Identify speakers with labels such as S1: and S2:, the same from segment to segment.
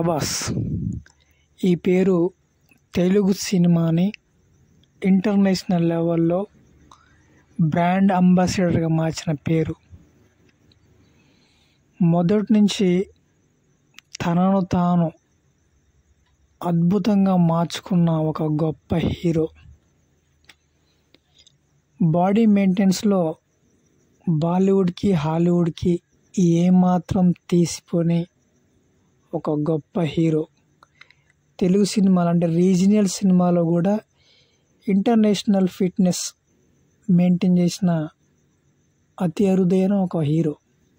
S1: ప్రభాస్ ఈ పేరు తెలుగు సినిమాని ఇంటర్నేషనల్ లెవెల్లో బ్రాండ్ అంబాసిడర్గా మార్చిన పేరు మొదటి నుంచి తనను తాను అద్భుతంగా మార్చుకున్న ఒక గొప్ప హీరో బాడీ మెయింటెనెన్స్లో బాలీవుడ్కి హాలీవుడ్కి ఏమాత్రం తీసిపోని ఒక గొప్ప హీరో తెలుగు సినిమాలు అంటే రీజనల్ సినిమాలో కూడా ఇంటర్నేషనల్ ఫిట్నెస్ మెయింటైన్ చేసిన అతి అరుదైన ఒక హీరో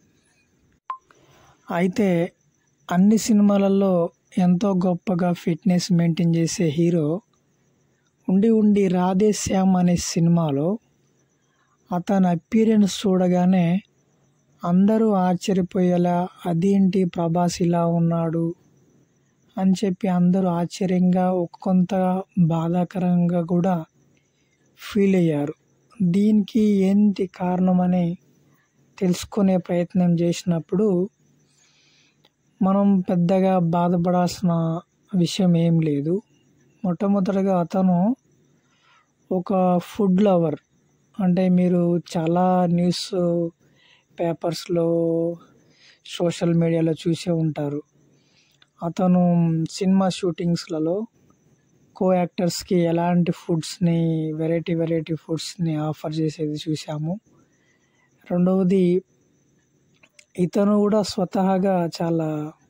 S1: అయితే అన్ని సినిమాలలో ఎంతో గొప్పగా ఫిట్నెస్ మెయింటైన్ చేసే హీరో ఉండి ఉండి రాధే శ్యామ్ అనే సినిమాలో అతని అపీరెన్స్ చూడగానే అందరూ ఆశ్చర్యపోయేలా అదేంటి ప్రభాస్ ఇలా ఉన్నాడు అని చెప్పి అందరూ ఆశ్చర్యంగా ఒక కొంత బాధాకరంగా కూడా ఫీల్ అయ్యారు దీనికి ఏంటి కారణమని తెలుసుకునే ప్రయత్నం చేసినప్పుడు మనం పెద్దగా బాధపడాల్సిన విషయం ఏం లేదు మొట్టమొదటిగా అతను ఒక ఫుడ్ లవర్ అంటే మీరు చాలా న్యూస్ పేపర్స్లో సోషల్ మీడియాలో చూసే ఉంటారు అతను సినిమా షూటింగ్స్లలో కో యాక్టర్స్కి ఎలాంటి ఫుడ్స్ని వెరైటీ వెరైటీ ఫుడ్స్ని ఆఫర్ చేసేది చూసాము రెండవది ఇతను కూడా స్వతహాగా చాలా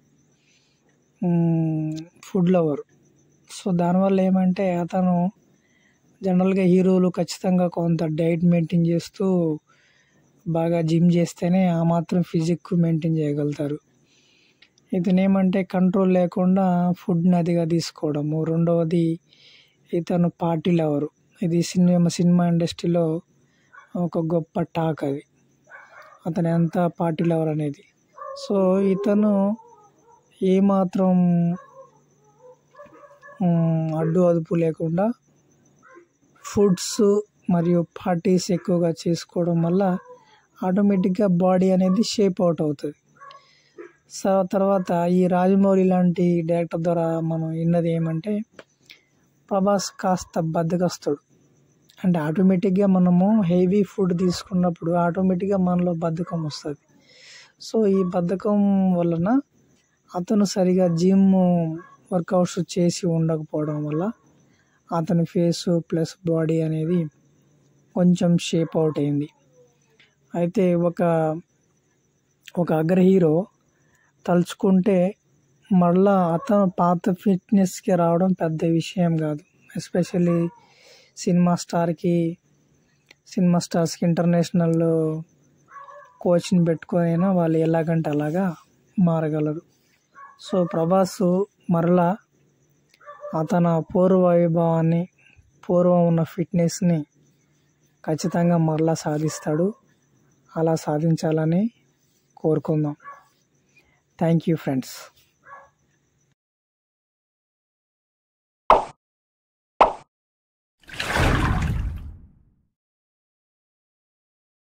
S1: ఫుడ్ లవర్ సో దానివల్ల ఏమంటే అతను జనరల్గా హీరోలు ఖచ్చితంగా కొంత డైట్ మెయింటైన్ చేస్తూ బాగా జిమ్ చేస్తేనే ఆ మాత్రం ఫిజిక్ మెయింటైన్ చేయగలుగుతారు ఇతను ఏమంటే కంట్రోల్ లేకుండా ఫుడ్ని అదిగా తీసుకోవడము రెండవది ఇతను పార్టీ లవరు ఇది సినిమా సినిమా ఇండస్ట్రీలో ఒక గొప్ప టాక్ అది అతను ఎంత పార్టీ లవర్ అనేది సో ఇతను ఏమాత్రం అడ్డు అదుపు లేకుండా ఫుడ్స్ మరియు పార్టీస్ ఎక్కువగా చేసుకోవడం వల్ల ఆటోమేటిక్గా బాడీ అనేది షేప్ అవుట్ అవుతుంది సో తర్వాత ఈ రాజమౌళి లాంటి డైరెక్టర్ ద్వారా మనం విన్నది ఏమంటే ప్రభాస్ కాస్త బద్దకస్తుడు అంటే ఆటోమేటిక్గా మనము హెవీ ఫుడ్ తీసుకున్నప్పుడు ఆటోమేటిక్గా మనలో బద్ధకం వస్తుంది సో ఈ బద్ధకం వలన అతను సరిగా జిమ్ వర్కౌట్స్ చేసి ఉండకపోవడం వల్ల అతని ఫేస్ ప్లస్ బాడీ అనేది కొంచెం షేప్ అవుట్ అయింది అయితే ఒక ఒక అగ్ర హీరో తలుచుకుంటే మళ్ళా అతను పాత ఫిట్నెస్కి రావడం పెద్ద విషయం కాదు ఎస్పెషల్లీ సినిమా స్టార్కి సినిమా స్టార్స్కి ఇంటర్నేషనల్ కోచ్ని పెట్టుకొని వాళ్ళు ఎలాగంటే అలాగా మారగలరు సో ప్రభాస్ మరలా అతన పూర్వ వైభవాన్ని పూర్వం ఉన్న ఫిట్నెస్ని ఖచ్చితంగా మరలా సాధిస్తాడు అలా సాధించాలని కోరుకుందాం థ్యాంక్ యూ ఫ్రెండ్స్